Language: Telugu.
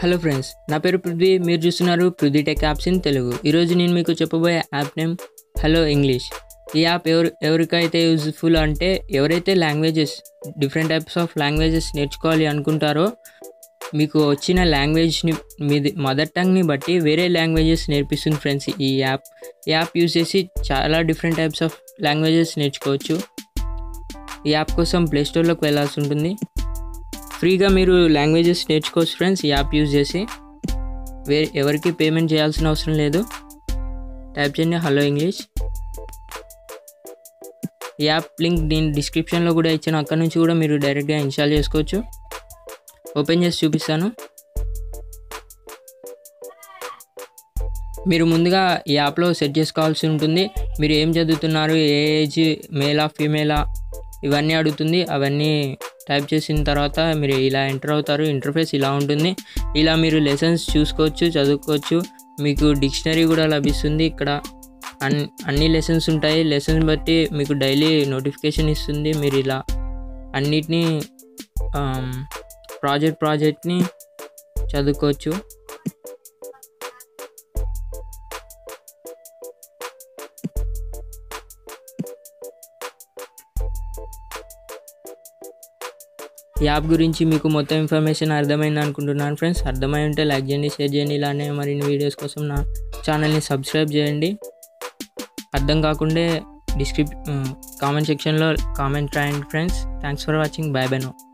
హలో ఫ్రెండ్స్ నా పేరు పృథ్వీ మీరు చూస్తున్నారు Prithvi tech apps in Telugu ఈరోజు నేను మీకు చెప్పబోయే యాప్ నేమ్ హలో ఇంగ్లీష్ ఈ యాప్ ఎవరు ఎవరికైతే యూజ్ఫుల్ అంటే ఎవరైతే languages different types of languages నేర్చుకోవాలి అనుకుంటారో మీకు వచ్చిన లాంగ్వేజ్ని మీది మదర్ టంగ్ని బట్టి వేరే లాంగ్వేజెస్ నేర్పిస్తుంది ఫ్రెండ్స్ ఈ యాప్ ఈ యాప్ యూజ్ చేసి చాలా డిఫరెంట్ టైప్స్ ఆఫ్ లాంగ్వేజెస్ నేర్చుకోవచ్చు ఈ యాప్ కోసం ప్లేస్టోర్లోకి వెళ్ళాల్సి ఉంటుంది ఫ్రీగా మీరు లాంగ్వేజెస్ నేర్చుకోవచ్చు ఫ్రెండ్స్ ఈ యాప్ యూజ్ చేసి వే ఎవరికి పేమెంట్ చేయాల్సిన అవసరం లేదు టైప్ చేయండి హలో ఇంగ్లీష్ ఈ యాప్ లింక్ నేను డిస్క్రిప్షన్లో కూడా ఇచ్చాను అక్కడ నుంచి కూడా మీరు డైరెక్ట్గా ఇన్స్టాల్ చేసుకోవచ్చు ఓపెన్ చేసి చూపిస్తాను మీరు ముందుగా ఈ యాప్లో సెట్ చేసుకోవాల్సి ఉంటుంది మీరు ఏం చదువుతున్నారు ఏ ఏజ్ మేలా ఫీమేలా ఇవన్నీ అడుగుతుంది అవన్నీ టైప్ చేసిన తర్వాత మీరు ఇలా ఎంటర్ అవుతారు ఇంటర్ఫేస్ ఇలా ఉంటుంది ఇలా మీరు లెసన్స్ చూసుకోవచ్చు చదువుకోవచ్చు మీకు డిక్షనరీ కూడా లభిస్తుంది ఇక్కడ అన్ అన్ని లెసన్స్ ఉంటాయి లెసన్స్ బట్టి మీకు డైలీ నోటిఫికేషన్ ఇస్తుంది మీరు ఇలా అన్నిటినీ ప్రాజెక్ట్ ప్రాజెక్ట్ని చదువుకోవచ్చు ఈ యాప్ గురించి మీకు మొత్తం ఇన్ఫర్మేషన్ అర్థమైంది అనుకుంటున్నాను ఫ్రెండ్స్ అర్థమై ఉంటే లైక్ చేయండి షేర్ చేయండి ఇలానే మరిన్ని వీడియోస్ కోసం నా ఛానల్ని సబ్స్క్రైబ్ చేయండి అర్థం కాకుండే డిస్క్రిప్ కామెంట్ సెక్షన్లో కామెంట్ రాయండి friends thanks for watching bye bye no